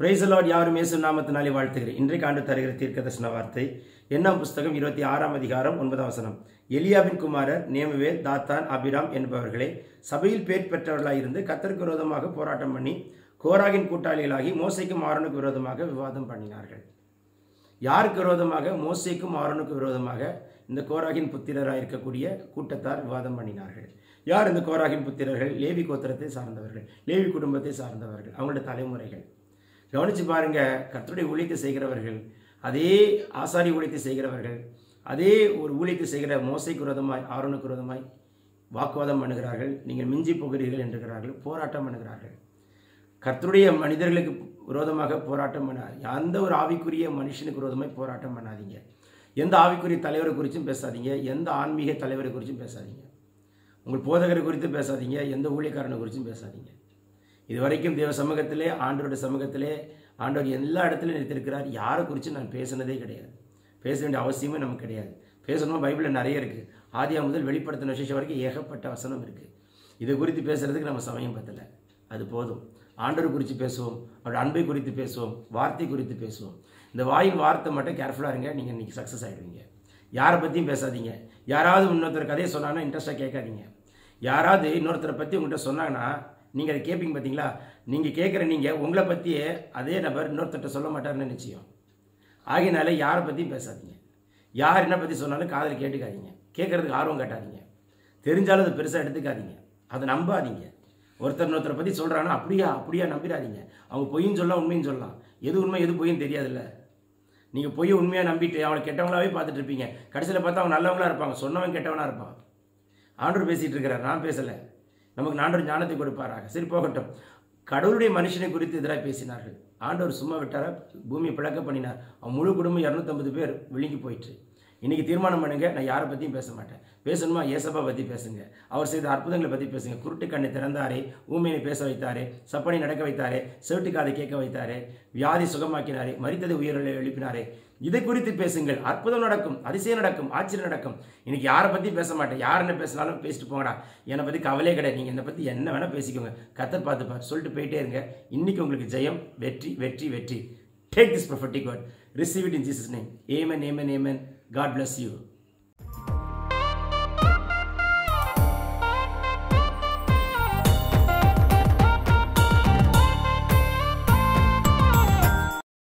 பிரைசலாட் யாரும் இயேசு நாமத்தினாலே வாழ்த்துகிறேன் இன்றைக்கு ஆண்டு தருகிற தீர்க்கதர்சன வார்த்தை எண்ணாம் புஸ்தகம் இருபத்தி ஆறாம் அதிகாரம் ஒன்பதாம் வசனம் எலியாவின் குமாரர் நேமுவேல் தாத்தான் அபிராம் என்பவர்களே சபையில் பேர் பெற்றவர்களாயிருந்து கத்தருக்கு விரோதமாக போராட்டம் பண்ணி கோராகின் கூட்டாளிகளாகி மோசைக்கும் ஆரோனுக்கு விரோதமாக விவாதம் பண்ணினார்கள் யாருக்கு விரோதமாக மோசேக்கும் ஆரோனுக்கு விரோதமாக இந்த கோராகின் புத்திரராக இருக்கக்கூடிய கூட்டத்தார் விவாதம் பண்ணினார்கள் யார் இந்த கோராகின் புத்திரர்கள் லேவி கோத்திரத்தை சார்ந்தவர்கள் லேவி குடும்பத்தை சார்ந்தவர்கள் அவங்களுடைய தலைமுறைகள் கவனிச்சு பாருங்க கர்த்தருடைய ஊழியத்தை செய்கிறவர்கள் அதே ஆசாரி ஊழியத்தை செய்கிறவர்கள் அதே ஒரு ஊழியத்தை செய்கிற மோசைக்கு விரோதமாய் ஆரோனுக்கு விரோதமாய் வாக்குவாதம் பண்ணுகிறார்கள் நீங்கள் மிஞ்சி போகிறீர்கள் என்கிறார்கள் போராட்டம் பண்ணுகிறார்கள் கர்த்தருடைய மனிதர்களுக்கு விரோதமாக போராட்டம் பண்ண எந்த ஒரு ஆவிக்குரிய மனுஷனுக்கு விரோதமாய் போராட்டம் பண்ணாதீங்க எந்த ஆவிக்குரிய தலைவரை குறித்தும் பேசாதீங்க எந்த ஆன்மீக தலைவரை குறித்தும் பேசாதீங்க உங்கள் போதகரை குறித்து பேசாதீங்க எந்த ஊழியக்காரனை குறித்தும் பேசாதீங்க இது வரைக்கும் தேவ சமூகத்திலே ஆண்டோட சமூகத்திலே ஆண்டவர் எல்லா இடத்துலையும் நிறுத்திருக்கிறார் யாரை குறித்து நான் பேசினதே கிடையாது பேச வேண்டிய அவசியமே நமக்கு கிடையாது பேசணும் பைபிளில் நிறைய இருக்குது ஆதியா முதல் வெளிப்படுத்தின விசேஷம் வரைக்கும் ஏகப்பட்ட வசனம் இருக்குது இது குறித்து பேசுறதுக்கு நம்ம சமயம் பத்தலை அது போதும் ஆண்டவர் குறித்து பேசுவோம் அவரோட அன்பை குறித்து பேசுவோம் வார்த்தை குறித்து பேசுவோம் இந்த வாயின் வார்த்தை மட்டும் கேர்ஃபுல்லாக இருங்க நீங்கள் இன்றைக்கி சக்ஸஸ் ஆகிடுவீங்க யாரை பற்றியும் பேசாதீங்க யாராவது இன்னொருத்தர் கதையை சொன்னாங்கன்னா இன்ட்ரெஸ்ட்டாக கேட்காதீங்க யாராவது இன்னொருத்தரை பற்றி உங்கள்கிட்ட சொன்னாங்கன்னா நீங்கள் அதை கேட்பீங்க பார்த்தீங்களா நீங்கள் கேட்குற நீங்கள் உங்களை பற்றியே அதே நபர் இன்னொருத்தர்கிட்ட சொல்ல மாட்டாருன்னு நிச்சயம் ஆகையினால யாரை பற்றியும் பேசாதீங்க யார் என்ன பற்றி சொன்னாலும் காதில் கேட்டுக்காதீங்க கேட்குறதுக்கு ஆர்வம் காட்டாதீங்க தெரிஞ்சாலும் அதை பெருசாக எடுத்துக்காதீங்க அதை நம்பாதீங்க ஒருத்தர் இன்னொருத்தரை பற்றி சொல்கிறாங்கன்னா அப்படியா அப்படியா நம்பிடாதீங்க அவங்க பொய்யும் சொல்லலாம் உண்மையும் சொல்லலாம் எது உண்மை எது பொய்யும் தெரியாதுல்ல நீங்கள் பொய் உண்மையாக நம்பிட்டு அவனை கெட்டவங்களாவே பார்த்துட்டு இருப்பீங்க கடைசியில் பார்த்தா அவங்க நல்லவங்களா இருப்பாங்க சொன்னவன் கெட்டவனாக இருப்பான் ஆண்டவர் பேசிகிட்டு இருக்கிறார் நான் பேசலை நமக்கு ஆண்டவர் ஞானத்தை கொடுப்பாராக சரி போகட்டும் கடவுளுடைய மனுஷனை குறித்து எதிராக பேசினார்கள் ஆண்டவர் சும்மா விட்டார பூமியை பிளக்க பண்ணினார் அவன் முழு குடும்பம் இரநூத்தம்பது பேர் விழுங்கி போயிட்டு இன்னைக்கு தீர்மானம் பண்ணுங்க நான் யாரை பற்றியும் பேச மாட்டேன் பேசணுமா ஏசப்பா பற்றி பேசுங்க அவர் செய்த அற்புதங்களை பற்றி பேசுங்க குருட்டு கண்ணை திறந்தாரே ஊமையை பேச வைத்தாரே சப்பனை நடக்க வைத்தாரே செவிட்டு காதை கேட்க வைத்தாரே வியாதி சுகமாக்கினாரே மறித்ததை உயிரிழை எழுப்பினாரே இதை குறித்து பேசுங்கள் அற்புதம் நடக்கும் அதிசயம் நடக்கும் ஆச்சரியம் நடக்கும் இன்னைக்கு யாரை பற்றி பேச மாட்டேன் யார் என்ன பேசினாலும் பேசிட்டு போங்கடா என்னை பற்றி கவலையே கிடையாது நீங்கள் என்னை பற்றி என்ன வேணால் பேசிக்கோங்க கத்தர் பார்த்துப்பார் சொல்லிட்டு போயிட்டே இருங்க இன்னைக்கு உங்களுக்கு ஜெயம் வெற்றி வெற்றி வெற்றி take this prophetic word receive it in Jesus name amen amen amen God bless you